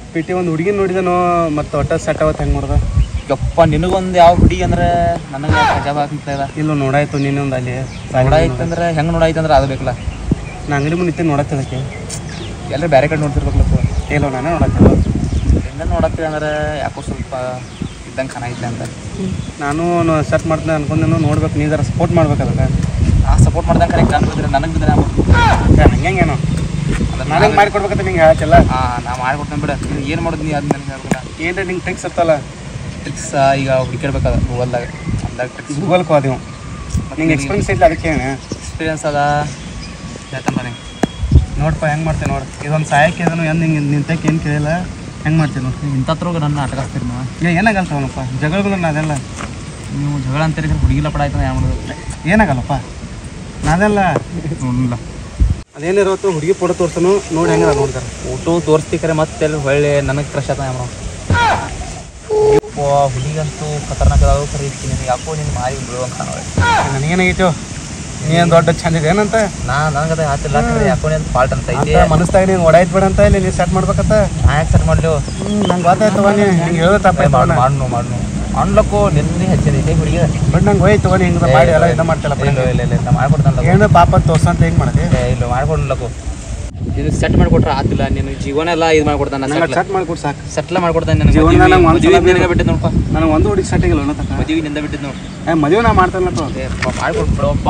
PT ಒಂದು ಹುಡುಗಿ ನೋಡಿದನೋ ಮತ್ತು ಒಟ್ಟ ಸೆಟ್ ಅವತ್ತು ಹೆಂಗೆ ಮಾಡ್ದ ಯಪ್ಪ ನಿನಗೊಂದು ಯಾವ ಹುಡುಗಿ ಅಂದ್ರೆ ನನಗೆ ಅಜಾಬ್ ಆಗ್ತದ ಇಲ್ಲ ನೋಡಾಯ್ತು ನೀನೊಂದು ಅಲ್ಲಿ ನೋಡಾಯ್ತಂದ್ರೆ ಹೆಂಗೆ ನೋಡಾಯ್ತಂದ್ರೆ ಅದು ಬೇಕಲ್ಲ ನಾ ಅಂಗಡಿ ಮುಂದೆ ನಿಂತೆ ನೋಡತ್ತದಕ್ಕೆ ಎಲ್ಲರೂ ಬೇರೆ ಕಡೆ ನೋಡ್ತಿರ್ಬೇಕಲ್ಲ ಇಲ್ಲ ನಾನೇ ನೋಡತ್ತಿಲ್ಲ ಹೆಂಗೆ ನೋಡತ್ತೀವಿ ಅಂದ್ರೆ ಯಾಕೋ ಸ್ವಲ್ಪ ಇದ್ದಂಗೆ ಚೆನ್ನಾಗಿತ್ತೆ ಅಂತ ನಾನು ಸೆಟ್ ಮಾಡ್ತೀನಿ ಅನ್ಕೊಂಡೇನು ನೋಡ್ಬೇಕು ನೀ ಜರ ಸಪೋರ್ಟ್ ಮಾಡ್ಬೇಕು ಅದಕ್ಕೆ ನಾ ಸಪೋರ್ಟ್ ಮಾಡ್ದಂಗೆ ಕರೆಕ್ಟ್ ನಾನು ಬಿದ್ರೆ ನನಗೆ ಬಿದ್ರೆ ಹಂಗೇನೋ ನನಗೆ ಮಾಡಿಕೊಡ್ಬೇಕಂತ ನಿಂಗೆ ಹೇಳತ್ತಿಲ್ಲ ಹಾಂ ನಾ ಮಾಡ್ಕೊಡ್ತೇನೆ ಬಿಡ ನೀನು ಏನು ಮಾಡೋದು ನೀ ಅದು ನನಗೆ ಹೇಳ್ಬೇಕ ಏನ್ರ ನಿಂಗೆ ಟ್ರಿಕ್ಸ್ ಇರ್ತಲ್ಲ ಟ್ರಿಕ್ಸ್ ಈಗ ಹುಡುಕಿರ್ಬೇಕದ ಗೂಗಲ್ದಾಗ ಅಂದಾಗ ಟ್ರಿಕ್ಸ್ ಗೂಗಲ್ಗೆ ಹೋದಿವು ನಿಂಗೆ ಎಕ್ಸ್ಪೀರಿಯನ್ಸ್ ಇಲ್ಲ ಅದಕ್ಕೆ ಹೇಳಿ ಎಕ್ಸ್ಪೀರಿಯನ್ಸ್ ಅದ ಹೇಳ್ತಾನೆ ಬನ್ನಿ ನೋಡಪ್ಪ ಹೆಂಗೆ ಮಾಡ್ತೀನಿ ನೋಡು ಇದೊಂದು ಸಹಾಯಕ್ಕೆ ಇದನ್ನು ಏನು ಹಿಂಗೆ ನಿಂತಕ್ಕೆ ಏನು ಕೇಳಿಲ್ಲ ಹೆಂಗೆ ಮಾಡ್ತೀನಿ ನೋಡಿ ಇಂಥತ್ರೋಗ ನನ್ನ ನಾಟಕ ಹಚ್ತೀರಿ ನೀವು ಈಗ ಏನಾಗಲ್ಲ ಅವನಪ್ಪ ಜಗಳಗಳು ಅದೆಲ್ಲ ನೀವು ಜಗಳ ಅಂತೀರಿ ಹುಡುಗಿಲ್ಲ ಪಡ ಆಯ್ತು ಯಾವ ಮಾಡೋದು ಏನಾಗಲ್ಲಪ್ಪ ನಾದೆಲ್ಲ ನೋಡಿಲ್ಲ ಅದೇನಿರೋತ್ತು ಹುಡುಗಿ ಫೋಟೋ ತೋರ್ಸನು ನೋಡಿ ಹೆಂಗದ ನೋಡ್ತಾರೆ ಫೋಟೋ ತೋರಿಸ್ತಿ ಕರೆ ಮತ್ತೆ ಅಲ್ಲಿ ಹೊಳ್ಳಿ ನನಗೆ ಕ್ರಶ್ ಆತ ಯಾವ ಯಪ್ಪ ಹುಡುಗಂತೂ ಖತರ್ನಾಕ್ ಅದಾವ ಖರೆ ಇರ್ತೀನಿ ಯಾಕೋ ನಿನ್ನ ಮಾರಿ ಬಿಡು ಅಂತ ನನಗೇನಾಗೈತೋ ನೀ ಏನು ದೊಡ್ಡ ಚಂದ ಇದೆ ಏನಂತ ನಾ ನನಗದ ಆತಿಲ್ಲ ಖರೆ ಯಾಕೋ ನಿನ್ ಫಾಲ್ಟ್ ಅಂತ ಐತಿ ಅಂತ ಮನಸ್ತಾಗ ನೀನು ಓಡಾಯ್ತು ಬೇಡ ಅಂತ ಇಲ್ಲಿ ನೀ ಸೆಟ್ ಮಾಡ್ಬೇಕಂತ ನಾ ಯಾಕೆ ಸೆಟ್ ಮಾಡ್ಲು ನಂಗೆ ಗೊತ್ತಾಯ್ತು ನೀ ಹಿಂಗೆ ಹೇಳೋ ತಪ್ಪ ಮಾಡು ಮಾಡ್ನು ಮಾಡ್ನು ಅನ್ಲಕ್ಕೋ ನಿನ್ನೆ ಹಚ್ಚಿದೆ ಹುಡುಗಿ ಬಟ್ ನಂಗೆ ಹೋಯ್ತು ನೀ ಹಿಂಗೆ ಮಾಡಿ ಎಲ್ಲ ಇದು ಮಾಡ್ತಿಲ್ಲ ಇಲ್ಲ ಇಲ್ಲ ಇಲ್ಲ ಇಲ್ಲ ಮಾಡ್ಕೊಡ್ತಾನಲ್ಲ ಏನು ಪಾಪ ತೋರ್ಸಂತ ಹೆಂಗೆ ಮಾಡಿದೆ ಏ, ಇಲ್ಲ ಮಾಡ್ಕೊಡ್ಲಕ್ಕೋ ಇದು ಸೆಟ್ ಮಾಡ್ಕೊಟ್ರೆ ಆತಿಲ್ಲ ನೀನು ಜೀವನ ಎಲ್ಲ ಇದು ಮಾಡ್ಕೊಡ್ತಾನ ನಂಗೆ ಸೆಟ್ ಮಾಡ್ಕೊಡು ಸಾಕು ಸೆಟ್ಲ್ ಮಾಡ್ಕೊಡ್ತಾನೆ ನನಗೆ ಜೀವನ ಮದುವೆ ನಂಗೆ ಒಂದ್ ಸಲ ನಿನಗೆ ಬಿಟ್ಟಿದ್ದು ನೋಡಪ್ಪ ನನಗೆ ಒಂದು ಹುಡುಗಿ ಸೆಟ್ ಆಗಿಲ್ಲ ಅನ್ನೋ ತಕ್ಕ ಮದುವೆ ನಿಂದ ಬಿಟ್ಟಿದ್ದು ನೋಡು ಏ ಮದುವೆ ನಾ ಮಾಡ್ತಾನಲ್ಲ ತೋ ಏ, ಪ- ಮಾಡ್ಕೊಟ್ಬಿಡಪ್ಪ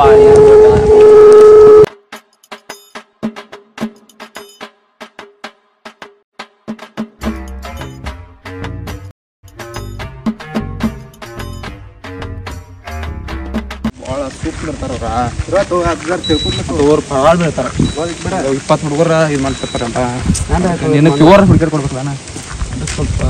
ಭಾಳ ಸೂಕ್ಷ್ಮ ಇರ್ತಾರ ಇವತ್ತು ಹತ್ತು ತಿಳ್ಕೊಬೇಕು ಅವ್ರು ಭಾಳ ಬೀಳ್ತಾರ ಬಿಡ ಇಪ್ಪತ್ತು ಹುಡುಗರ ಇದು ಮಾಡ್ತಿರ್ತಾರೆ ಅಂತ ನಾನು ನಿನ್ನ ಪ್ಯೂರ್ ಹುಡುಗರು ಕೊಡ್ಬೇಕಲ್ಲ ನಾ ಅದಕ್ಕೆ ಸ್ವಲ್ಪ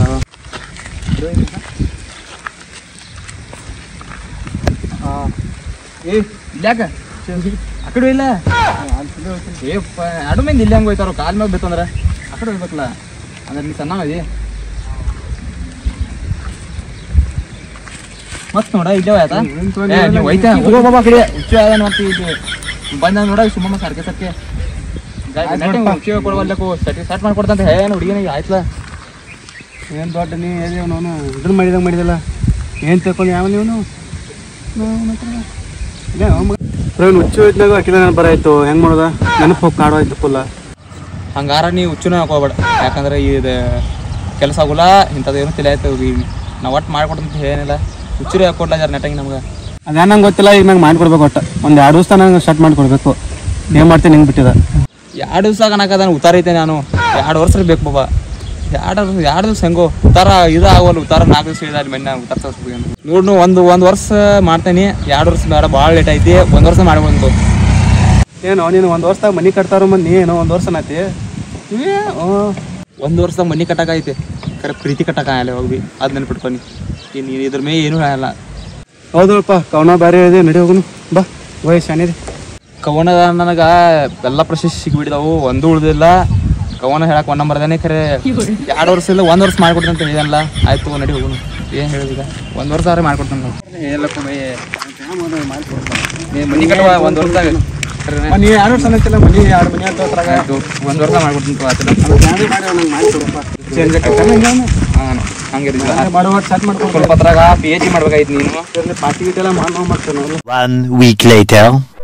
ಏ ಇಲ್ಯಾಕ ಆ ಕಡೆ ಇಲ್ಲ ಏಪ್ಪ ಅಡು ಮಂದಿ ಇಲ್ಲಿ ಹಂಗೆ ಹೋಯ್ತಾರ ಕಾಲ್ ಮ್ಯಾಗ ಬೇಕಂದ್ರೆ ಆ ಕಡೆ ಹೋಗ್ಬೇಕಲ್ಲ ಅಂದ್ರೆ ನೀ ಸಣ್ಣ ಅದಿ ಮತ್ ನೋಡ ಇಲ್ಲೇ ಆಯ್ತಾ ಏ ನೀವು ಹೋಯ್ತಾ ಹೋಗೋ ಬಾಬಾ ಕಡೆ ಹುಚ್ಚು ಆದ ಮತ್ತೆ ಇದು ಬಂದ ನೋಡ ಸುಮ್ಮಮ್ಮ ಸರ್ಕೆ ಸರ್ಕೆ ಹುಚ್ಚು ಕೊಡವಲ್ಲಕು ಸೆಟ್ ಸೆಟ್ ಮಾಡ್ಕೊಡ್ತಂತ ಏನು ಹುಡುಗಿನಿಗೆ ಆಯ್ತಲ್ಲ ಏನು ದೊಡ್ಡ ನೀ ಏನೇ ಅವನು ಇದನ್ನ ಮಾಡಿದಂಗೆ ಮಾಡಿದಲ್ಲ ಏನು ತಿಳ್ಕೊಂಡು ಯಾವ ನೀವು ಪ್ರವೀಣ್ ಹುಚ್ಚು ಇದ್ದಾಗ ಹಾಕಿದ ನೆನಪು ಬರಾಯ್ತು ಹೆಂಗೆ ಮಾಡೋದ ನೆನಪು ಹೋಗಿ ಕಾಡೋಯ್ತು ಫುಲ್ಲ ಹಂಗಾರ ನೀ ಹುಚ್ಚುನ ಹಾಕೋಬೇಡ ಯಾಕಂದ್ರೆ ಇದು ಕೆಲಸ ಆಗೋಲ್ಲ ಇಂಥದ್ದು ಏನು ತಲೆ ಆಯ್ತು ನಾವು ಒಟ್ಟು ಮಾಡ್ಕೊಡ್ತಂತ ಏನಿಲ್ಲ ಹುಚ್ಚುರಿ ಹಾಕೊಡ್ಲ ಜರ ನೆಟ್ಟಂಗೆ ನಮ್ಗೆ ಅದೇ ನಂಗೆ ಗೊತ್ತಿಲ್ಲ ಈಗ ನಂಗೆ ಮಾಡ್ಕೊಡ್ಬೇಕು ಒಟ್ಟು ಒಂದು ಎರಡು ದಿವಸ ನಂಗೆ ಸ್ಟಾರ್ಟ್ ಮಾಡ್ಕೊಡ್ಬೇಕು ಏನು ಮಾಡ್ತೀನಿ ಹಿಂಗೆ ಬಿಟ್ಟಿದ ಎರಡು ದಿವಸ ಕನಕದ ಉತ್ತಾರ ಐತೆ ನಾನು ಎರಡು ವರ್ಷ ಬೇಕು ಬಾಬಾ ಎರಡು ಎರಡು ದಿವಸ ಹೆಂಗೋ ಉತ್ತಾರ ಇದು ಆಗೋಲ್ಲ ಉತ್ತಾರ ನಾಲ್ಕು ದಿವಸ ಇದೆ ಮನೆ ಉತ್ತಾರ ತೋರಿಸ್ಬೇಕು ನೋಡು ಒಂದು ಒಂದು ವರ್ಷ ಮಾಡ್ತೇನೆ ಎರಡು ವರ್ಷ ಬೇಡ ಭಾಳ ಲೇಟ್ ಐತಿ ಒಂದು ವರ್ಷ ಮಾಡ್ಬೋದು ಏನು ನೀನು ಒಂದು ವರ್ಷದಾಗ ಮನೆ ಕಟ್ತಾರೋ ಮಂದಿ ನೀ ಏನೋ ಒಂದು ವರ್ಷ ನಾತಿ ಒಂದು ವರ್ಷದಾಗ ಮನೆ ಕಟ್ಟಕ ಐತಿ ಕರೆ ಪ್ರೀತಿ ಕಟ್ಟಕ ಆಗಲ್ಲ ಹೋಗಿ ಅದು ನೆನ್ಪಿಟ್ಕೊನಿ ಇನ್ನು ಇದ್ರ ಮೇ ಏನೂ ಹೇಳಲ್ಲ ಹೌದಪ್ಪ ಕವನ ಬೇರೆ ಇದೆ ನಡಿ ಹೋಗುನು ಬಾ ವಯಸ್ಸು ಶಾನಿದೆ ಕವನ ನನಗ ಎಲ್ಲ ಪ್ರಶಸ್ತಿ ಸಿಗ್ಬಿಟ್ಟಿದಾವು ಒಂದು ಉಳ್ದಿಲ್ಲ ಕವನ ಹೇಳಕ್ ಒಂದ್ ನಂಬರ್ದಾನೆ ಖರೆ ಎರಡು ವರ್ಷ ಇಲ್ಲ ಒಂದ್ ವರ್ಷ ಮಾಡ್ಕೊಡ್ತೀನಿ ಅಂತ ಹೇಳಿದಲ್ಲ ಆಯ್ತು ನಡಿ ಹೋಗುನು ಏನ್ ಹೇಳಿದ ಒಂದ್ ವರ್ಷ ಆದ್ರೆ ಮಾಡ್ಕೊಡ್ತಾನೆ ನಾವು ಹೇಳಕ್ಕ ಮನಿ ಕಟ್ಟುವ ಒಂದ್ ವರ್ಷದಾಗ ಖರೇನೆ. ನೀ ಎರಡು ವರ್ಷ ಅನ್ನತ್ತಿಲ್ಲ ಮನೆ ಎರಡು ಮನೆ ಅಂತ ಹತ್ರಾಗ ಆಯ್ತು ಒಂದ್ ವರ್ಷ ಮಾಡ್ಕೊಡ್ತೀನಿ ತಗೋ, ಆತಿಲ್ಲ ಚೇಂಜ್ ಆಕೈತೆ ಹಾಂ ಹಂಗಿರಿಲ್ಲ ಮಾಡುವಾಗ ಸ್ಟಾರ್ಟ್ ಮಾಡ್ಕೊಂಡು ಸ್ವಲ್ಪ ಅದ್ರಾಗ ಪಿ ಎಚ್ ಡಿ ಮಾಡ್ಬೇಕಾಯ್ತು ನೀನು ಪಾರ್ಟಿ ಗೀಟಿ ಎಲ್ಲ ಮಾಡಿ ನಾವು ಮಾಡ್ತೇವೆ ನಾವು One week later.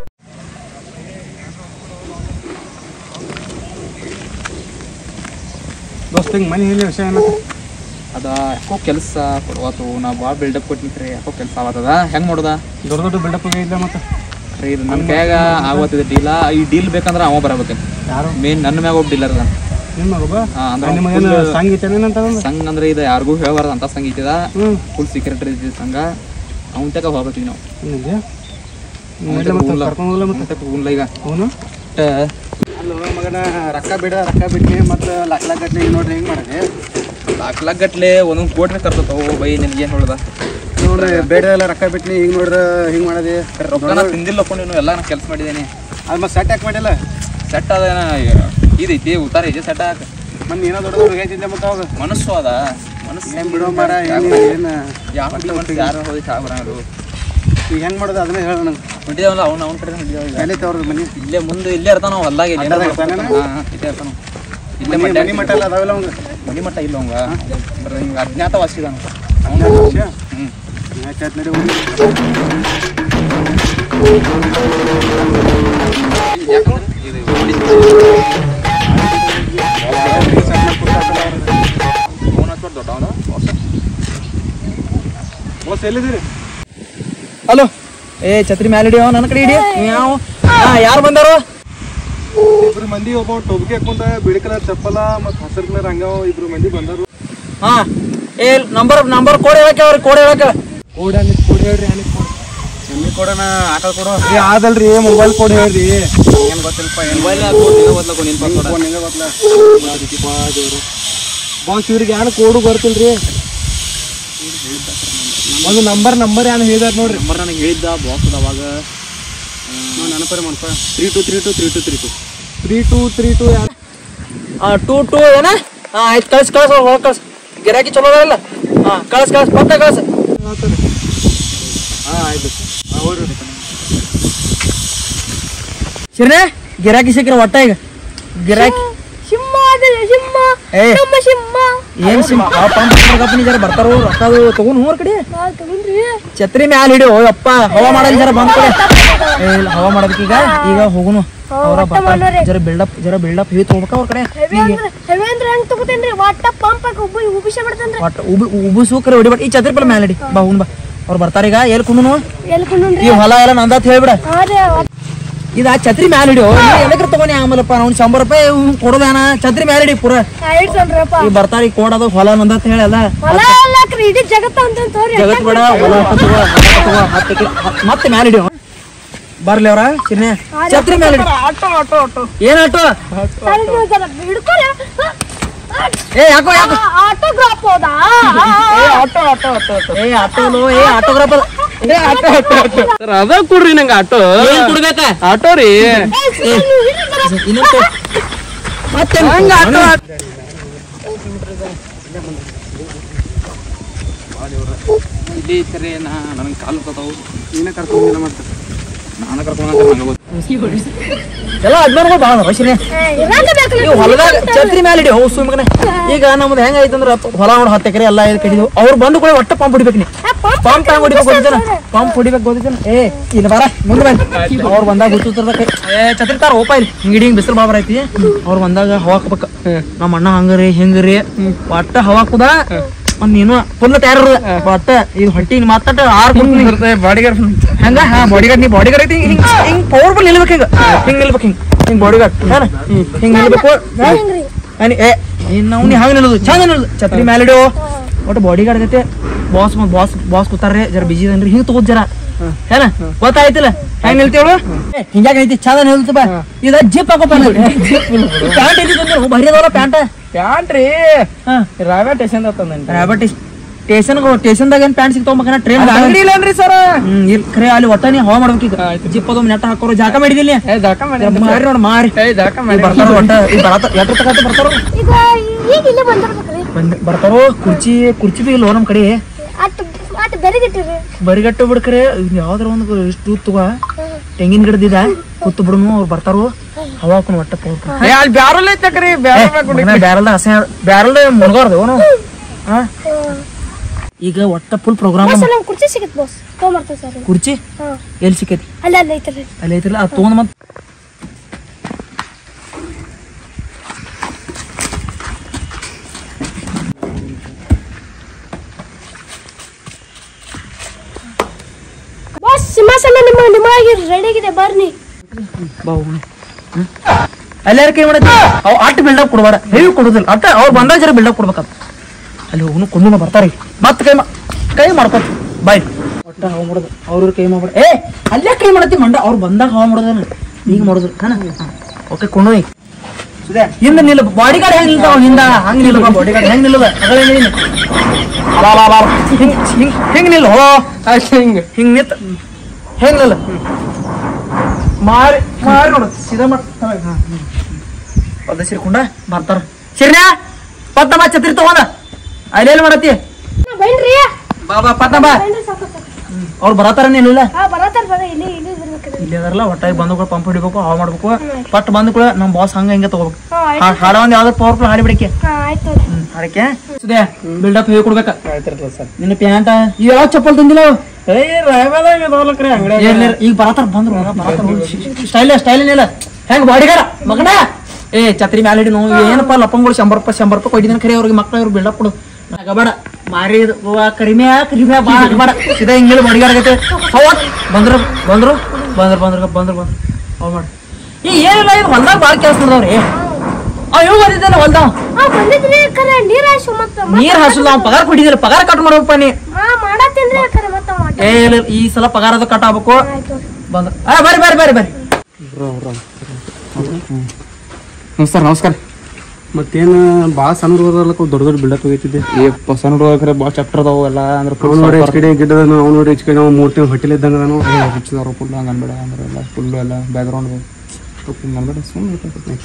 ದೋಸ್ತ ಹಿಂಗೆ ಮನೆ ಇಲ್ಲಿ ವಿಷಯ ಏನಂತ ಅದ ಯಾಕೋ ಕೆಲಸ ಕೊಡುವಾತು ನಾ ಭಾಳ ಬಿಲ್ಡಪ್ ಕೊಟ್ಟಿನಿ ಯಾಕೋ ಕೆಲಸ ಆಗತ್ತದ ಹೆಂಗ್ ಮಾಡೋದ ದೊಡ್ಡ ದೊಡ್ಡ ಬಿಲ್ಡಪ್ ಇಲ್ಲ ಮತ್ತೆ ಖರೆ ಇದು ನನ್ನ ಕೈಯಾಗ ಆಗೋತಿದೆ ಡೀಲ ಈ ಡೀಲ್ ಬೇಕಂದ್ರೆ ಅವ ಬರಬೇಕು ಯಾರು ಮೇನ್ ನನ್ನ ಮ್ಯಾಗ ಒಬ್ಬ ಡೀಲರ್ ಅದ ನಿಮ್ಮ ಒಬ್ಬ ಹಾ, ಅಂದ್ರೆ ನಿಮ್ಮ full ಏನು ಸಂಗೀತ ಏನಂತ ಒಂದು ಸಂಘ ಅಂದ್ರೆ ಇದು ಯಾರಿಗೂ ಹೇಳಬಾರ್ದು ಅಂತ ಸಂಘ ಐತಿದ ಹ್ಞೂ ಫುಲ್ ಸೀಕ್ರೆಟ್ ಐತಿ ಸಂಘ ಅವನ ತಕ ಹೋಗ್ಬೇಕೀಗ ನಾವು ಹಿಂಗೆ ಅವ್ನ್ ಮತ್ತೆ ತಕ ಹೋಗ್ಲ. ಕರ್ಕೊಂಡು ಹೋಗ್ಲ ಮತ್ತೆ ಅವ್ನ್ ತಕ ಹೋಗ್ಲ ಈಗ ಅವನು ಒಟ್ಟ ಅಲ್ಲೋ ಮಗನ ರೊಕ್ಕ ಬೇಡ ರೊಕ್ಕ ಬಿಟ್ಟು ಮತ್ತೆ ಲಾಕ್ ಲಾಕ್ ಗಟ್ಲೆ ನೋಡ್ರಿ ಹೆಂಗೆ ಮಾಡಿದೆ ಲಾಕ್ ಲಾಕ್ ಗಟ್ಲೆ ಒಂದೊಂದು ಕೋಟಿ ಕರ್ತತಾವು ಬೈ ನಿನಗೆ ಏನು ಹೇಳ್ದ ನೋಡ್ರಿ ಬೇಡ ಎಲ್ಲ ರೊಕ್ಕ ಬಿಟ್ಟು ಹಿಂಗೆ ನೋಡ್ರ ಹಿಂಗೆ ಮಾಡದೆ ರೊಕ್ಕನ ತಿಂದಿಲ್ಲ ನೀನು ಎಲ್ಲ ನಾ ಕೆಲಸ ಮಾಡಿದ್ದೇನೆ ಅದು ಮತ್ತೆ ಸೆಟ್ ಯಾಕೆ ಮಾಡಿಲ್ಲ ಸೆಟ್ ಅದ ಇದೈತಿ ಉತ್ತಾರ ಐತಿ ಸೆಟ್ ಹಾಕ ಮೊನ್ನೆ ಏನೋ ದೊಡ್ಡ ದೊಡ್ಡ ಐತಿದ್ದೆ ಮತ್ತೆ ಅವಾಗ ಮನಸ್ಸು ಅದ ಮನಸ್ಸು ಏನು ಬಿಡೋ ಮಾರ ಏನು ಏನು ಯಾವ ಮನಸ್ಸು ಯಾರು ಹೋಗಿ ಚಾ ಬರಂಗಲ್ಲ ಈಗ ಹೆಂಗೆ ಮಾಡೋದು ಅದನ್ನೇ ಹೇಳ ನಂಗೆ ಹೊಂಟಿದೇವಲ್ಲ ಅವ್ನ ಅವ್ನ ಕಡೆ ಹೊಂಟಿದೇವ ಈಗ ಎಲ್ಲಿ ಅವ್ರದ್ದು ಮನೆ ಇಲ್ಲೇ ಮುಂದೆ ಇಲ್ಲೇ ಇರ್ತಾನ ಹೊಲ್ದಾಗ ಇಲ್ಲಿ ಅಡ್ಡಾದಾಗ ಇರ್ತಾನೇನ? ಹಾಂ ಇಲ್ಲೇ ಇರ್ತಾನ ಇಲ್ಲೇ ಮನೆ ಮಡ್ಯಾಗ ಮನೆ ಮಟ್ಟ ಎಲ್ಲ ಅದಾವೆಲ್ಲ ಅವಂಗೆ ಮನಿ ಮಟ್ಟ ಇಲ್ಲ ಅವಂಗ ಬರೀ ಹಿಂಗೆ ಅಜ್ಞಾತವಾಸಿ ಇದಾನ ಹ್ಮ್ ಯಾಕಾಯ್ತು ನಡಿ ಹೋಗಿ ಫೋನ್ ಹಚ್ಬಾರ್ದು ದೊಡ್ಡ ಅವನು ಬಾಸ್ ಎಲ್ಲಿದ್ದೀರಿ ಹಲೋ ಏ ಛತ್ರಿ ಮ್ಯಾಲ ಹಿಡಿಯೋ ನನ್ನ ಕಡೆ ಹಿಡಿಯ ಯಾವ ಯಾರು ಬಂದಾರು ಇಬ್ರು ಮಂದಿ ಒಬ್ಬ ಟೊಬ್ಗೆ ಹಾಕೊಂಡ ಬಿಳಿ ಕಲರ್ ಚಪ್ಪಲ ಮತ್ತು ಹಸಿರು ಕಲರ್ ಹಂಗಾವ ಇಬ್ರು ಮಂದಿ ಬಂದರು ಹಾ ಏ ನಂಬರ್ ನಂಬರ್ ಕೋಡ್ ಹೇಳಕ್ಕೆ ಅವ್ರಿಗೆ ಕೋಡ್ ಹೇಳಕ್ಕೆ ಕೋಡ್ ಅಲ್ಲಿ ಕೋಡ್ ಹೇಳ್ರಿ ಅಲ್ಲಿ ಕೋಡ್ ಎಮ್ಮಿ ಕೊಡೋಣ ಆಕಳ ಕೊಡೋ ಏ ಆದಲ್ರಿ ಮೊಬೈಲ್ ಕೋಡ್ ಹೇಳ್ರಿ ಏನು ಗೊತ್ತಿಲ್ಲಪ್ಪ ಮೊಬೈಲ್ ಓದ್ಲಕ್ಕ ನಿನ್ ಪಾಸ್ವರ್ಡ್ ಫೋನ್ ಹೆಂಗ ಗೊತ್ತಲ್ಲ ಬಾಸ್ ಇವ್ರಿಗೆ ಏನು ಕೋಡು ಬರ್ತಿಲ್ರಿ ಒಂದು ನಂಬರ್ ನಂಬರ್ ಏನು ಹೇಳಿದಾರ ನೋಡ್ರಿ ನಂಬರ್ ನನಗೆ ಹೇಳಿದ್ದ ಬಾಸ್ ಅವಾಗ ನಾವು ನೆನಪರಿ ಮಾಡ್ಕೊ three two three two three two three two three two three two two two ಏನ ಹಾ ಆಯ್ತು ಕಳ್ಸಿ ಕಳ್ಸ ಹೊರಗೆ ಕಳ್ಸ ಗಿರಾಕಿ ಚಲೋ ಅದಾರಲ್ಲ ಹಾ ಕಳ್ಸ ಕಳ್ಸ ಪಕ್ಕ ಕಳ್ಸ ಹಾಂ ಆಯ್ತು ಹಾಂ ಹೋಗ್ರಿ ಶಿರ್ನೆ ಗಿರಾಕಿ ಸಿಕ್ಕ್ರ ಒಟ್ಟ ಈಗ ಗಿರಾಕಿ ಸಿಂಹ ಅದೇ ಸಿಂಹ ಏ ನಮ್ಮ ಸಿಂಹ ಏನ್ ಸಿಮ್ ಆ ಪಂಪ್ ಕಪ್ಪನಿ ಜರ ಬರ್ತಾರೋ ರೊಕ್ಕ ಅದು ತಗೊಂಡ್ ಹೋರ್ ಕಡೆ ನಾ ತಗೊಂಡ್ರಿ ಛತ್ರಿ ಮ್ಯಾಲ ಹಿಡಿಯೋ ಯಪ್ಪ ಹವಾ ಮಾಡಲ್ ಜರ ಬಂದ್ ಕಡೆ ಏ ಇಲ್ಲ ಹವಾ ಮಾಡೋದಕ್ಕೆ ಈಗ ಈಗ ಹೋಗುನು ಅವ್ರ ಬರ್ತಾರ ಜರ ಬಿಲ್ಡಪ್ ಜರ ಬಿಲ್ಡಪ್ ಹೇಳಿ ತಗೋಬೇಕ ಅವ್ರ ಕಡೆ ಹೆವಿ ಅಂದ್ರೆ ಹೆವಿ ಅಂದ್ರೆ ಹೆಂಗ್ ತಗೋತೇನ್ರಿ ಒಟ್ಟ ಪಂಪ್ ಹಾಕಿ ಉಬ್ಬಿ ಉಬ್ಬಿಸ ಬಿಡ್ತೇನ್ರಿ ಒಟ್ಟು ಉಬಿ ಉಬು ಸೂಕ್ರ ಹೊಡಿಬೇಡ ಈ ಛತ್ರಿ ಪಲ್ ಮ್ಯಾಲ ಹಿಡಿ ಬಾ ಹುನ್ ಬಾ ಅವ್ರು ಬರ್ತಾರ ಈಗ ಎಲ್ಲಿ ಕುಂದನು ಎಲ್ಲಿ ಕೊಂಡ್ರಿ ಈ ಹೊಲ ಎಲ್ಲ ನಂದಾತ್ ಹೇಳ್ಬಿಡ ಅದೇ ಇದ ಛತ್ರಿ ಮ್ಯಾಲ ಹಿಡಿಯೋ ಎದಕ್ರ ತಗೊಂಡಿ ಆಮೇಲಪ್ಪ ಅವ್ನು ಶಂಬರ್ ರೂಪಾಯಿ ಕೊಡೋದಾನ ಛತ್ರಿ ಮ್ಯಾಲ ಹಿಡಿ ಪೂರ ಇಟ್ಕೊಂಡ್ರಪ್ಪ ಈ ಬರ್ತಾರ ಈಗ ಕೋಡದು ಹೊಲ ನಂದಾತ್ ಹೇಳಿ ಅಲ್ಲ ಹೊಲ ಅಲ್ಲಕ್ರಿ ಇಡೀ ಜಗತ್ತ ಅಂತ ತೋರಿ ಜಗತ್ ಬೇಡ ಹೊಲ ಅಷ್ಟ ತಗೋ, ಹೊಲ ತಗೋ, ಹತ್ತ್ ಎಕ್ರೆ, ಹತ್ತ್- ಮತ್ತೆ ಮ್ಯಾಲ ಹಿಡಿಯೋ ಬರ್ಲಿ ಅವ್ರ ಚಿನ್ನೆ ಛತ್ರಿ ಮ್ಯಾಲ ಹಿಡಿ ಆಟೋ ಆಟೋ ಆಟೋ ಏನ್ ಆಟೋ ಹಿಡ್ಕೊರಿ ಏ ಯಾಕೋ ಯಾಕೋ ಆಟೋಗ್ರಾಫ್ ಹೋದಾ ಆಟೋ ಆಟೋ ಆಟೋ ಏ ಆಟೋನು ಏ ಆಟೋಗ್ರಾಫ್ ಅಲ್ಲ ಏ ಆಟೋ ಆಟೋ ಆಟೋ ಅದ ಕೊಡ್ರಿ ನಂಗೆ ಆಟೋ ಏನ್ ಕೊಡ್ಬೇಕ ಆಟೋ ರೀ ಇನ್ನೊಂದು ಮತ್ತೆ ಆಟೋ ಇಲ್ಲಿ ಕರೆ ನಾ ನನಗೆ ಕಾಲು ಗೊತ್ತಾವು ನೀನೇ ಕರ್ಕೊಂಡು ಮಾಡ್ತಾರೆ ನಾನು ಕರ್ಕೊಂಡು ನಂಗೆ ಗೊತ್ತು ಎಲ್ಲ ಹದಿನಾರು ಭಾಳ ವಯಸ್ಸಿನ ಇರಂಗ ಬೇಕಲ್ಲ ನೀವು ಹೊಲದಾಗ ಛತ್ರಿ ಮ್ಯಾಲ ಹಿಡಿ ಹೌಸ್ ಸುಮ್ಮನೆ ಈಗ ನಮ್ದು ಹೆಂಗೈತಂದ್ರ ಹೊಲ ನೋಡಿ ಹತ್ತು ಎಕರೆ ಎಲ್ಲ ಐದು ಕಡಿದು ಅವ್ರು ಬಂದು ಕೂಡ ಒಟ್ಟ ಪಂಪ್ ಹೊಡಿಬೇಕು ನೀ ಪಂಪ್ ಹೆಂಗ್ ಹೊಡಿಬೇಕು ಗೊತ್ತಿದ್ದಾನ ಪಂಪ್ ಹೊಡಿಬೇಕು ಗೊತ್ತಿದ್ದಾನ ಏ ಇಲ್ಲ ಬಾರ ಮುಂದೆ ಬಂದ್ ಅವ್ರು ಬಂದಾಗ ಗೊತ್ತಿರ್ತದ ಕೈ ಏ ಛತ್ರಿ ತಾರ ಓಪ ಇಲ್ಲಿ ಹಿಂಗಿಡಿ ಹಿಂಗ್ ಬಿಸಿಲು ಬಾಬರ್ ಐತಿ ಅವ್ರು ಬಂದಾಗ ಹವಾ ಹಾಕ್ಬೇಕ ನಮ್ಮ ಅಣ್ಣ ಹಂಗರಿ ಹಿಂಗ್ರಿ ಒಟ್ಟ ಹವಾ ಕುದ ಒಂದ್ ನೀನು ಫುಲ್ ತಯಾರ ಒಟ್ಟ ಇದು ಹೊಟ್ಟಿಗೆ ಮಾತಾಟ ಆರ್ ಬಾಡಿ ಗಾರ್ಡ್ ಹಂಗ ಹಾ ಬಾಡಿ ಗಾರ್ಡ್ ನೀ ಬಾಡಿ ಗಾರ್ಡ್ ಐತಿ ಹಿಂಗ್ ಹಿಂಗ್ ಪವರ್ಫುಲ್ ನಿಲ್ಬೇಕು ಹಿಂಗ ಹಿಂಗ್ ನಿಲ್ಬೇಕು ಹಿಂಗ್ ಹಿಂಗ್ ಬಾಡಿ ಗಾರ್ಡ್ ಹಿಂಗ್ ನಿಲ್ಬೇಕು ಅನಿ ಏ ಇನ್ನು ಅವ್ನಿ ಹಂಗ ನಿಲ್ಲೋದು ಚಂದ ನಿಲ್ಲೋದು ಛತ್ರಿ ಮ್ಯಾಲೆ ಇಡು ಒಟ್ಟು ಬಾಡಿ ಗಾರ್ಡ್ ಐತೆ ಬಾಸ್ ಬಾಸ್ ಬಾಸ್ ಕೂತಾರ್ರಿ ಜರ ಬಿಜಿ ಇದನ್ರಿ ಹಿಂಗ್ ತಗೋದ್ ಜರ ಏನ ಗೊತ್ತಾಯ್ತಿಲ್ಲ ಹೆಂಗ್ ನಿಲ್ತೇಳು ಹಿಂಗ್ಯಾಗ ಐತಿ ಚಂದ ನಿಲ್ತ ಬಾ ಇದ ಜಿಪ್ ಹಾಕೋ ಪ್ಯಾಂಟ್ ಐತಿ ತಂದ್ರೆ ಬರೀ ಅದಾವಲ್ಲ ಪ್ಯಾಂಟ್ ಪ್ಯಾಂಟ್ ರೀ ಹಾ ರೈಲ್ವೆ ಸ್ಟೇಷನ್ ತಂದನ್ರಿ ರಾಬರ್ಟ್ ಸ್ಟೇಷನ್ ಸ್ಟೇಷನ್ದಾಗ ಏನ್ ಪ್ಯಾಂಟ್ ಸಿಗ್ತಾವ ಟ್ರೈನ್ ಅಂಗಡಿ ಇಲ್ಲನ್ರಿ ಸರ್ ಹ್ಮ್ ಇಲ್ಲಿ ಖರೆ ಅಲ್ಲಿ ಒಟ್ಟ ನೀ ಹವಾ ಮಾಡ್ಬೇಕು ಈಗ ಜಿಪ್ ಅದೊಮ್ಮೆ ನೆಟ್ಟ ಹಾಕೋರು ಜಾಕ ಮಾಡಿದಿಲ್ಲ ಏ ಜಾಕ ಮಾಡಿ ಮಾರಿ ನೋಡ್ ಮಾರಿ ಏ ಜಾಕ ಇಲ್ಲಿ ಮಾಡಿ ಬರ್ತಾರ ಒಟ್ಟ ಇಲ್ಲಿ ಬರತ್ತ ಎಟ್ರ ತಗತ್ತ ಬರ್ತಾರ ಈಗ ಈಗ ಇಲ್ಲೇ ಬಂದಿರ್ಬೇಕ್ರಿ ಬಂದ್ ಬರ್ತಾರೋ ಕುರ್ಚಿ ಕುರ್ಚಿ ಬಿ ಇಲ್ವೋ ನಮ್ ಕಡೆ ಅಟ್ ಅಟ್ ಬೆರಿಗಿಟ್ಟಿರಿ ಬರಿಗಟ್ಟು ಬಿಡ್ಕರೆ ಯಾವ್ದಾರ ಒಂದು ಇಷ್ಟು ತಗೋ ತೆಂಗಿನ ಗಿಡದಿದ ಕೂತು ಬಿಡುನು ಅವ್ರು ಬರ್ತಾರೋ ಹವಾ ಹಾಕೊಂಡು ಒಟ್ಟ ಏ ಅಲ್ಲಿ ಬ್ಯಾರಲ್ ಐತಕ್ರಿ ಬ್ಯಾರಲ್ ಬ್ಯಾರಲ್ದ ಹಸೆ ಬ್ಯಾರಲ್ ಮುನ್ಗಾರ್ದು ಅವನು ಹಾ ಈಗ ಒಟ್ಟ ಫುಲ್ ಪ್ರೋಗ್ರಾಮ್ ಸರ್ ನಮ್ಗೆ ಕುರ್ಚಿ ಸಿಗತ್ ಬಾಸ್ ತೊಗೊಂಬರ್ತೇವೆ ಸರ್ ಕುರ್ಚಿ ಹಾ ಎಲ್ಲಿ ಸಿಕ್ಕೈತಿ ಅಲ್ಲ ಅಲ್ಲ ಐತ್ರಿ ಅಲ್ಲಿ ಐತಿಲ್ಲ ಅದು ತೊಗೊಂಡ್ ಮತ್ ಬಾಸ್ ಸಿಂಹಾಸನ ನಿಮ್ಮ ನಿಮಗೆ ರೆಡಿ ಆಗಿದೆ ಬರ್ನಿ ಬಾ ಹೋಗೋಣ ಅಲ್ಲಾರ ಕೈ ಮಾಡತ್ತಿ ಅವ್ ಅಟ್ ಬಿಲ್ಡಪ್ ಕೊಡ್ಬಾರ ಹೆವಿ ಕೊಡುದಿಲ್ಲ ಅಟ್ಟ ಅವ್ರು ಬಂದಾಗ ಜರ ಬಿಲ್ಡಪ್ ಕೊಡ್ಬೇಕಂತ ಅಲ್ಲಿ ಹೋಗುನು ಕೊಂಡು ಬರ್ತಾರೆ ಮತ್ತೆ ಕೈ ಮಾ ಕೈ ಮಾಡ್ಕೊತ ಬಾಯ್ ಒಟ್ಟ ಹವಾ ಮಾಡೋದು ಅವ್ರ ಕೈ ಮಾಡ್ಬೇಡ ಏ ಅಲ್ಲೇ ಕೈ ಮಾಡತ್ತಿ ಮಂಡ ಅವ್ರು ಬಂದಾಗ ಹವಾ ಮಾಡೋದನ್ನ ಈಗ ಮಾಡೋದು ಕಾಣ ಓಕೆ ಕೊಂಡು ಹಿಂದ ನಿಲ್ಲ ಬಾಡಿ ಗಾರ್ಡ್ ಹೆಂಗ್ ನಿಲ್ತಾವ ಹಿಂದ ಹಂಗ್ ನಿಲ್ಲ ಬಾಡಿ ಗಾರ್ಡ್ ಹೆಂಗ್ ನಿಲ್ಲದ ಅಗಳ ನೀನು ಅಲಾ ಅಲಾ ಅಲಾ ಹಿಂಗ್ ಹಿಂಗ್ ಹಿಂಗ್ ನಿಲ್ಲ ಹೋ ಹಿಂಗ್ ಹಿಂಗ್ ನಿಂತ ಹೆಂಗ್ ನಿಲ್ಲ ಮಾರಿ ಮಾರಿ ನೋಡು ಸೀದಾ ಮಾಡ್ ಪದ ಸಿರ್ಕೊಂಡ ಬರ್ತಾರ ಸಿರ್ನ್ಯಾ ಪತ್ತ ಬಾ ಛತ್ರಿ ತಗೊಂಡ ಅಲ್ಲೆಲ್ಲಿ ಮಾಡತ್ತಿ ಬೈನ್ರಿ ಬಾ ಬಾ ಪತ್ತ ಬಾ ಬೈನ್ರಿ ಸಾಕು ಸಾಕು ಅವ್ರು ಬರತಾರನೇ ಇಲ್ಲ ಹಾ ಬರತ್ತಾರ ಬರ ಇಲ್ಲಿ ಇಲ್ಲಿ ಬರ್ಬೇಕ್ರಿ ಇಲ್ಲಿ ಅದಾರಲ್ಲ ಒಟ್ಟಾಗಿ ಬಂದು ಪಂಪ್ ಹಿಡಿಬೇಕು ಹಾಳು ಮಾಡ್ಬೇಕು ಪಟ್ ಬಂದು ಕೂಡ ನಮ್ಮ ಬಾಸ್ ಹಂಗ ಹಿಂಗೆ ತಗೋಬೇಕು ಹಾ ಆಯ್ತು ಹಾಡ್ ಹಾಡ ಒಂದ್ ಯಾವ್ದಾರು ಪವರ್ಫುಲ್ ಹಾಡಿ ಬಿಡಕ್ಕೆ ಹಾ ಆಯ್ತು ಹಾಡಕ್ಕೆ ಸುದೇ ಬಿಲ್ಡಪ್ ಹೇಳಿ ಕೊಡ್ಬೇಕ ಆಯ್ತಿರ್ತದೆ ಸರ್ ನಿನ್ನ ಪ್ಯಾಂಟ ಯಾವ ಚಪ್ಪಲ್ ತಂದಿಲ್ಲ ಅವು? ಏ ರಾಯಬಾದಾಗ ಇದಾವಲ್ಲಕ್ರಿ ಅಂಗಡಿ ಏನ್ ಈಗ ಬರತಾರ ಬಂದ್ರು ಸ್ಟೈಲ್ ಸ್ಟೈಲ್ ಏನಿಲ್ಲ ಹೆಂಗ್ ಬಾಡಿಗಾರ ಮಗನ ಏ ಛತ್ರಿ ಮ್ಯಾಲ ಹಿಡಿ ನಾವು ಏನಪ್ಪ ಲಪ್ಪಂಗಳು ಶಂಬರ್ ರೂಪಾಯಿ ಶಂಬರ್ ರೂಪಾಯಿ ಕೊಟ್ಟಿದ್ದಾನೆ ಖರೆ ಅವ್ರಿಗೆ ಮಕ್ಳು ಇವ್ರು ಬಿಲ್ಡಪ್ ಕೊಡು ಬೇಡ ಮಾರಿ ಇದು, ಅವ್ವ, ಕರಿಮೆ ಕರಿಮೆ ಬಾ ಬೇಡ ಸೀದಾ ಹಿಂಗೆ ಬಾಡಿಗಾರ ಆಗೈತೆ ಹೌದ್ ಬಂದ್ರು ಬಂದ್ರು ಬಂದ್ರು ಬಂದ್ರು ಬಂದ್ರು ಬಂದ್ರು ಅವ್ ಮಾಡಿ ಈ ಏನಿಲ್ಲ ಇದು ಹೊಲ್ದಾಗ ಭಾಳ ಕೆಲಸ ನೋಡವ್ರಿ ಅವ್ ಇವ್ ಬಂದಿದ್ದಾನೆ ಹೊಲ್ದಾವ್ ಹಾ ಬಂದಿದ್ರಿ ಕರೆ ನೀರ್ ಹಾಸು ಮತ್ತ ನೀರ್ ಹಾಸಲ್ಲ ಅವ್ನ್ ಪಗಾರ ಕೊಟ್ಟಿದ್ದಿಲ್ಲ ಪಗಾರ ಕಟ್ ಮಾಡ್ಬೇಕಪ್ಪ ನೀ ಹಾ ಮಾಡತ್ತೀನ್ರಿ ಕರೆ ಮತ್ತ ಮಾಡ ಏ ಇಲ್ಲ, ಈ ಸಲ ಪಗಾರ ಅದು ಕಟ್ ಆಗ್ಬೇಕು ಆಯ್ತು ಬಂದ್ರು ಆ ಬರ್ರಿ ಬರ್ರಿ ಬರ್ರಿ ಬರ್ರಿ ನಮಸ್ಕಾರ ನಮಸ್ಕಾರ ಮತ್ತೇನು ಭಾಳ ಸಣ್ಣ ಊರಲ್ಲಕ್ಕ ದೊಡ್ಡ ದೊಡ್ಡ ಬಿಲ್ಡಪ್ ಆಗೈತಿದ್ದೆ ಏ ಸಣ್ಣ ಹುಡುಗ ಖರೆ ಭಾಳ ಚಾಪ್ಟರ್ ಅದಾವು ಎಲ್ಲ ಅಂದ್ರೆ ಅವ್ನು ನೋಡಿ ಎಚ್ ಕಡೆ ಗಿಡ್ಡದನು ಅವ್ನು ನೋಡಿ ಎಚ್ ಕಡೆ ನಾವು ಮೂರು ತಿಂಗಳು ಹೊಟ್ಟೆಲಿ ಇದ್ದಂಗೆ ಅದಾನು ಹುಚ್ಚಿದಾರು ಫುಲ್ ಹಂಗೆ ಅನ್ಬೇಡ ಅಂದ್ರೆ ಎಲ್ಲ ಫುಲ್ಲು ಎಲ್ಲ ಬ್ಯಾಕ್ಗ್ರೌಂಡ್ ಅನ್ಬೇಡ ಸುಮ್ಮನೆ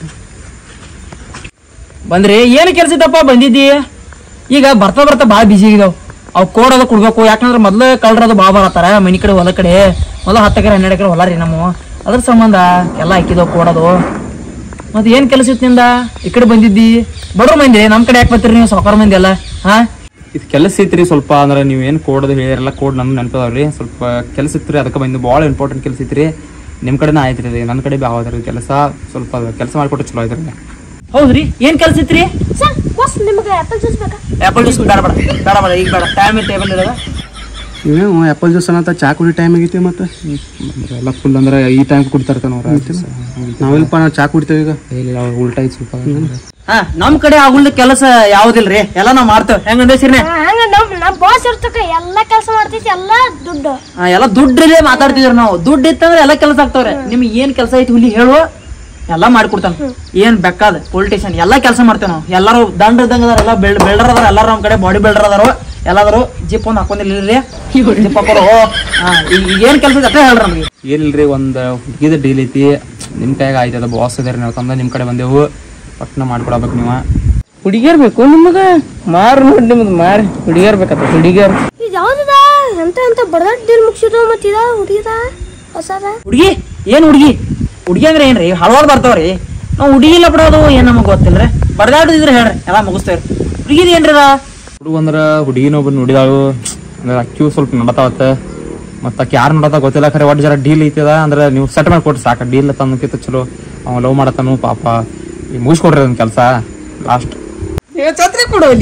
ಬಂದ್ರಿ ಏನು ಕೆಲಸ ಇದ್ದಪ್ಪ ಬಂದಿದ್ದಿ ಈಗ ಬರ್ತಾ ಬರ್ತಾ ಭಾಳ ಬಿಸಿ ಆಗಿದಾವ್ ಅವ್ ಕೋಡ್ ಅದು ಕೊಡ್ಬೇಕು ಯಾಕಂದ್ರೆ ಮೊದ್ಲು ಕಳ್ರ ಅದು ಭಾಳ ಬರತ್ತಾರ ಮನಿ ಕಡೆ ಹೊಲ ಕಡೆ ಮೊದಲು ಹತ್ತು ಎಕರೆ ಹನ್ನೆರಡು ಎಕರೆ ಹೊಲ ರೀ ನಮ್ಮ ಅದ್ರ ಸಂಬಂಧ ಎಲ್ಲ ಹಾಕಿದಾವ್ ಕೋಡೋದು ಮತ್ತೆ ಏನ್ ಕೆಲಸ ಇತ್ತು ನಿಂದ ಈ ಕಡೆ ಬಂದಿದ್ದಿ ಬಡ್ರ ಮಂದಿ ನಮ್ ಕಡೆ ಯಾಕೆ ಬರ್ತೀರಿ ನೀವು ಸಾವುಕಾರ ಮಂದಿ ಎಲ್ಲ ಹಾ ಇದು ಕೆಲಸ ಐತ್ರಿ ಸ್ವಲ್ಪ ಅಂದ್ರೆ ನೀವು ಏನು ಕೋಡ್ ಹೇಳಿರಲ್ಲ ಕೋಡ್ ನಮ್ಗೆ ನೆನಪದವ್ರಿ ಸ್ವಲ್ಪ ಕೆಲಸ ಇತ್ತು ಅದಕ್ಕೆ ಬಂದು ಭಾಳ ಇಂಪಾರ್ಟೆಂಟ್ ಕೆಲಸ ಐತ್ರಿ ನಿಮ್ಮ ಕಡೆನೇ ಆಯ್ತು ರೀ ನನ್ನ ಕಡೆ ಭೀ ಆಗೋದ್ರಿ ಕೆಲಸ ಸ್ವಲ್ಪ ಕೆಲಸ ಮಾಡಿಕೊಟ್ರೆ ಚಲೋ ಐತ್ರಿ ಹೌದ್ರಿ ಏನ್ ಕೆಲಸ ಇತ್ರಿ ಸರ್ ಬಸ್ ನಿಮ್ಗೆ ಆಪಲ್ ಜ್ಯೂಸ್ ಬೇಕಾ ಆಪಲ್ ಜ್ಯೂಸ್ ಬೇಡ ಬೇಡ ಬೇಡ ಬೇಡ ಈಗ ಬೇಡ ಟೈಮ್ ಟೇಬಲ್ ಇರೋದ ನೀವೇನು ಆ್ಯಪಲ್ ಜ್ಯೂಸ್ ಅನ್ನತ್ತ ಚಾ ಕುಡಿ ಟೈಮ್ ಆಗೈತಿ ಮತ್ತೆ ಎಲ್ಲ ಫುಲ್ ಅಂದ್ರೆ ಈ ಟೈಮ್ ಕುಡ್ತಾರ್ತಾನ ಅವ್ರ ನಾವೆಲ್ಪ ನಾವು ಚಾ ಕುಡಿತೇವೆ ಈಗ ಇಲ್ಲ ಉಲ್ಟಾ ಐತಿ ಸ್ವಲ್ಪ ಹಾ ನಮ್ ಕಡೆ ಆಗುಲ್ದ ಕೆಲಸ ಯಾವ್ದಿಲ್ರಿ ಎಲ್ಲ ನಾವ್ ಮಾಡ್ತೇವೆ ಹೆಂಗಂದ್ರೆ ಸಿರ್ನೆ ಹಾ, ಹಂಗ ನಮ್ ನಮ್ ಬಾಸ್ ಇರ್ತಕ ಎಲ್ಲಾ ಕೆಲಸ ಮಾಡ್ತೈತಿ ಎಲ್ಲಾ ದುಡ್ಡು ಆ, ಎಲ್ಲ ದುಡ್ಡಲ್ಲೇ ಮಾತಾಡ್ತಿದ್ರು ನಾವು ದುಡ್ಡು ಇತ್ತಂದ್ರೆ ಎಲ್ಲ ಕೆಲಸ ಆಗ್ತಾವ್ರೆ ನಿಮ್ಗೆ ಏನ್ ಕೆಲಸ ಐತಿ ಹುಲಿ ಹೇಳು ಎಲ್ಲ ಮಾಡ್ಕೊಡ್ತಾನ ಏನ್ ಬೇಕಾದ ಪೊಲಿಟಿಷಿಯನ್ ಎಲ್ಲಾ ಕೆಲಸ ಮಾಡ್ತೇವೆ ನಾವು ಎಲ್ಲಾರು ದಂಡ ಇದ್ದಂಗ ಅದಾರ ಎಲ್ಲ ಬೆಳ್ ಬೆಳ್ಡರ್ ಅದಾರ ಎಲ್ಲಾರು ನಮ್ ಕಡೆ ಬಾಡಿ ಬಿಲ್ಡರ್ ಅದಾರು ಎಲ್ಲಾದ್ರು ಜಿಪ್ ಒಂದ್ ಹಾಕೊಂಡಿಲ್ಲ ಜಿಪ್ ಹಾಕೋರು ಹಾ, ಈಗ ಈಗ ಏನ್ ಕೆಲಸ ಅಷ್ಟೇ ಹೇಳ್ರಿ ನಮ್ಗೆ ಏನಿಲ್ರಿ ಒಂದು ಹುಡುಗಿದ ಡೀಲ್ ಐತಿ ನಿಮ್ಮ ಕೈಯಾಗ ಆಯ್ತದ ಬಾಸ್ ಇದಾರೆ ನಾವು ತಂದ ನಿಮ್ಮ ಕಡೆ ಬಂದೆವು ಪಟ್ನ ಮಾಡ್ಕೊಡ್ಬೇಕು ನೀವು ಹುಡುಗಿಯರ್ ಬೇಕು ನಿಮಗ ಮಾರು ನೋಡಿ ನಿಮ್ದು ಮಾರಿ ಹುಡುಗಿಯರ್ ಬೇಕತ್ತ ಹುಡುಗಿಯರ್ ಇದು ಯಾವ್ದದ ಎಂತ ಎಂತ ಬರ್ದಾಟ್ ಡೀಲ್ ಮುಗಿಸಿದ ಮತ್ತ ಇದ ಹುಡುಗಿದ ಹೊಸದ ಹುಡುಗಿ ಏನ್ ಹುಡುಗಿ ಹುಡುಗಿ ಅಂದ್ರೆ ಏನ್ರಿ ಹಲವಾರು ಬರ್ತಾವ್ರಿ ನಾವು ಹುಡುಗಿ ಇಲ್ಲ ಬಿಡೋದು ಏನ್ ನಮಗ್ ಗೊತ್ತಿಲ್ರಿ ಬಡದಾಡಿದ್ರೆ ಹೇಳ್ರಿ ಎಲ್ಲ ಮುಗಿಸ್ತೇವ್ರಿ ಹುಡುಗಿದ್ ಏನ್ರಿ ಅದ ಹುಡುಗ ಅಂದ್ರೆ ಹುಡುಗಿನೊಬ್ಬ ನೋಡಿದಾಳು ಅಂದ್ರೆ ಅಕ್ಕಿಯು ಸ್ವಲ್ಪ ನಡತಾವತ್ತ ಮತ್ತೆ ಆಕಿ ಯಾರು ನೋಡತ್ತ ಗೊತ್ತಿಲ್ಲ ಖರೆ ಒಟ್ಟು ಜರ ಡೀಲ್ ಐತದ ಅಂದ್ರೆ ನೀವು ಸೆಟ್ ಮಾಡ್ಕೊಟ್ರಿ ಸಾಕ ಡೀಲ್ ತಂದಕ್ಕಿಂತ ಚಲೋ ಅವ ಲವ್ ಮಾಡತ್ತಾನು ಪಾಪ ಈಗ ಮುಗಿಸ್ಕೊಡ್ರಿ ಅದನ್ನ ಕೆಲಸ ಲಾಸ್ಟ್ ಛತ್ರಿ ಕೊಡೋಲಿ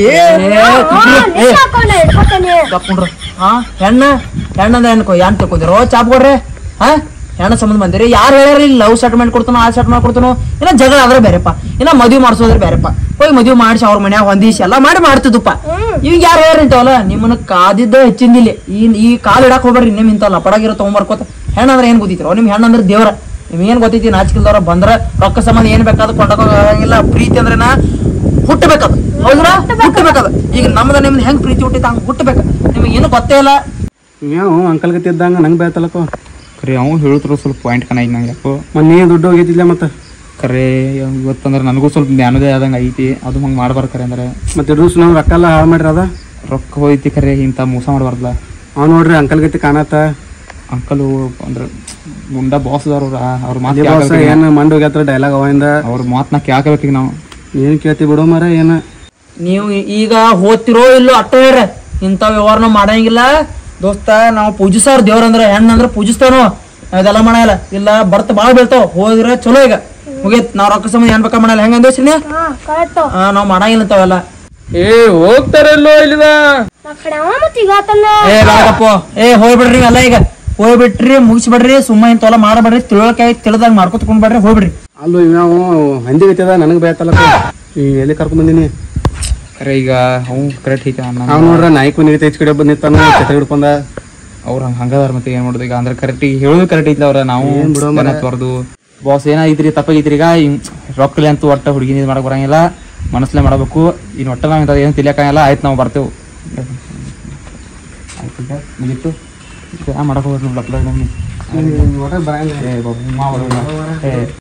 ಹಾಕೊಂಡ ಇಟ್ಕೊತಾನೆ ತಕೊಂಡ್ರು ಹಾ ಹೆಣ್ಣ ಹೆಣ್ಣಂದ ಹೆಣ್ಣು ಏನ್ ತಿಳ್ಕೊಂಡಿರೋ ಚಾಪ್ ಕೊಡ್ರಿ ಹಾ ಹೆಣ್ಣ ಸಂಬಂಧ ಬಂದಿರಿ ಯಾರು ಹೇಳ್ಯಾರ ಇಲ್ಲಿ ಲವ್ ಸೆಟ್ಲ್ಮೆಂಟ್ ಕೊಡ್ತಾನೋ ಆ ಸೆಟ್ಲ್ಮೆಂಟ್ ಕೊಡ್ತಾನೋ ಇನ್ನ ಜಗಳ ಆದ್ರೆ ಬೇರೆಪ್ಪ ಇನ್ನ ಮದುವೆ ಮಾಡಿಸೋದ್ರೆ ಬೇರೆಪ್ಪ ಹೋಗಿ ಮದುವೆ ಮಾಡಿಸಿ ಅವ್ರ ಮನ್ಯಾಗ ಹೊಂದಿಸಿ ಎಲ್ಲ ಮಾಡಿ ಮಾಡ್ತಿದ್ದಪ್ಪ ಈಗ ಯಾರು ಹೇಳ್ರಿ ಇಂಥವಲ್ಲ ನಿಮ್ಮನ್ನ ಕಾದಿದ್ದ ಹೆಚ್ಚಿಂದಿಲ್ಲ ಈ ಈ ಕಾಲ್ ಇಡಕ್ ಹೋಗ್ಬೇಡ್ರಿ ನಿಮ್ ಇಂಥಲ್ಲ ಪಡಗಿರೋ ತಗೊಂಬರ್ಕೋತ ಹೆಣ್ಣಂದ್ರೆ ಏನ್ ಗೊತ್ತಿರೋ ನಿಮ್ ಹೆಣ್ಣಂದ್ರೆ ದೇವ್ರ ನಿಮ್ಗೆ ಏನ್ ಗೊತ್ತೈತಿ ನಾಚಿಕಿಲ್ದವ್ರ ಬಂದ್ರ ರೊಕ್ಕ ಸಂಬಂಧ ಏನ್ ಬೇಕಾದ ಕೊಂಡೋಗಂಗಿಲ್ಲ ಪ್ರೀತಿ ಅಂದ್ರೆನ ಹುಟ್ಟಬೇಕದು ಹೌದ್ರ ಹುಟ್ಟಬೇಕದು ಈಗ ನಮ್ದ ನಿಮ್ದು ಹೆಂಗ್ ಪ್ರೀತಿ ಹುಟ್ಟಿತ ಹಂಗ ಹುಟ್ಟಬೇಕು ನಿಮ್ಗೆ ಏನು ಗೊತ್ತೇ ಇಲ್ಲ ನೀವೇನು ಅಂಕಲ್ ಗತಿ ಇದ್ದಂಗೆ ನಂಗೆ ಬೇತಲ್ಲಕ್ಕೋ ಖರೆ ಅವ್ನು ಹೇಳಿದ್ರು ಸ್ವಲ್ಪ ಪಾಯಿಂಟ್ ಕನ ಈಗ ನಂಗೆ ಯಾಕೋ ಮತ್ತೆ ನೀ ದುಡ್ಡು ಹೋಗೈತಿಲ್ಲ ಮತ್ತೆ ಖರೆ ಇವತ್ತಂದ್ರೆ ನನಗೂ ಸ್ವಲ್ಪ ಜ್ಞಾನದೇ ಆದಂಗೆ ಐತಿ ಅದು ಹಂಗೆ ಮಾಡ್ಬಾರ್ದು ಖರೆ ಅಂದ್ರೆ ಮತ್ತೆ ಡ್ರೂಸ್ ನಾವು ರೊಕ್ಕ ಎಲ್ಲ ಹಾಳು ಮಾಡ್ರಿ ಅದ ರೊಕ್ಕ ಹೋಯ್ತಿ ಖರೆ ಇಂಥ ಮೋಸ ಮಾಡಬಾರ್ದಲ್ಲ ಅವ್ನು ನೋಡ್ರಿ ಅಂಕಲ್ ಗತಿ ಕಾಣತ್ತ ಅಂಕಲು ಅಂದ್ರೆ ಗುಂಡ ಬಾಸ್ ಅದಾರ ಅವ್ರ ಅವ್ರ ಮಾತು ಅದೇ ಬಾಸ್ ಕೇಳ್ಬೇಕು ಏನು ಮಂಡು ಹೋಗ್ಯಾತ್ರ ಡೈಲಾಗ್ ಅವಿಂದ ಅವ್ರ ಮಾತನ್ನ ಕೇಳ್ಕೋಬೇಕು ಈಗ ನಾವು ಏನು ಕೇಳ್ತಿ ಬಿಡೋ ಮರ ಏನು ನೀವು ಈಗ ಹೋಗ್ತಿರೋ ಇಲ್ಲೋ ಅಟ್ಟ ಹೇಳ್ರಿ ಇಂಥ ವ್ಯವಹಾರನ ಮಾಡಂಗಿಲ್ಲ ದೋಸ್ತ ನಾವು ಪೂಜಿಸೋರ್ ದೇವ್ರ ಅಂದ್ರೆ ಹೆಣ್ಣ ಅಂದ್ರೆ ಪೂಜಿಸ್ತೇನೋ ಅದೆಲ್ಲ ಮಾಡಲ್ಲ ಇಲ್ಲ ಬರ್ತ ಬಾಳ್ ಬೀಳ್ತಾವ ಹೋದ್ರೆ ಚಲೋ ಈಗ ಮುಗೀತ್ ನಾವ್ ರೊಕ್ಕ ಸಂಬಂಧ ಏನ್ ಬೇಕಾ ಮಾಡಲ್ಲ ಹೆಂಗ ಅಂದೇಶ್ರೀ ಹಾ ಕರೆಕ್ಟ್ ಹಾ ನಾವ್ ಮಾಡಂಗಿಲ್ಲ ಇಂಥವೆಲ್ಲ ಏ ಹೋಗ್ತಾರಲ್ಲೋ ಇಲ್ಲದ ನಾ ಕಡೆ ಅವ ಮತ್ತ ಈಗ ಆತಲ್ಲ ಏ ಬೇಡಪ್ಪ ಏ ಹೋಗ್ಬಿಡ್ರಿ ಎಲ್ಲ ಈಗ ಹೋಗ್ಬಿಟ್ರಿ ಮುಗಿಸ್ಬಿಡ್ರಿ ಸುಮ್ಮ ಇಂಥವೆಲ್ಲ ಮಾಡಬೇಡ್ರಿ ತಿಳುವಳಿಕೆ ತಿಳಿದಾಗ ಮಾಡ್ಕೊತ ಕುಂಡ್ಬೇಡ್ರಿ ಹೋಗ್ಬಿಡ್ರಿ ಅಲ್ಲೂ ಇವ್ಯಾವು ಹಂದಿ ಗತಿ ಅದ ನನಗೆ ಬೇತಲ್ಲಕ್ಕ ಈ ಎಲ್ಲಿ ಕರ್ಕೊಂಡ್ ಬಂದಿನಿ ಖರೆ ಈಗ ಅವು ಕರೆಕ್ಟ್ ಐತೆ ಅಣ್ಣ ಅವ್ನು ನೋಡ್ರ ನಾಯ್ಕು ನಿಗತಿ ಹೆಚ್ಚು ಕಡೆ ಬಂದಿತ್ತಾನ ಛತ್ರಿ ಹಿಡ್ಕೊಂಡ ಅವ್ರು ಹಂಗ ಹಂಗದಾರ ಮತ್ತೆ ಏನ್ ಮಾಡೋದು ಈಗ ಅಂದ್ರೆ ಕರೆಕ್ಟ್ ಈಗ ಹೇಳೋದು ಕರೆಕ್ಟ್ ಐತಿ ಅವ್ರ ನಾವು ಏನ್ ಬಿಡೋ ಮಾರ್ರೆ. ತೋರ್ದು ಬಾಸ್ ಏನಾಯ್ತ್ರಿ ತಪ್ಪಾಗೈತ್ರಿ ಈಗ ರೊಕ್ಕಲಿ ಅಂತೂ ಒಟ್ಟ ಹುಡುಗಿ ಇದು ಮಾಡಕ್ ಬರಂಗಿಲ್ಲ ಮನಸ್ಸಲ್ಲೇ ಮಾಡಬೇಕು ಇನ್ನು ಒಟ್ಟ ನಾವ್ ಇಂಥದ್ದು ಏನು ತಿಳಿಯಕ್ಕಾಗಲ್ಲ ಆಯ್ತು ನಾವು ಬರ್ತೇವೆ ಆಯ್ತು ಈಗ ಮುಗೀತು ಮಾಡಕ್ ಹೋಗ್ಬೇಕು ಒಟ್ಟ ಬರಂಗಿಲ್ಲ ಏ ಬಾಬು ಮಾವ ಬರೋಲ್ಲ. ಏ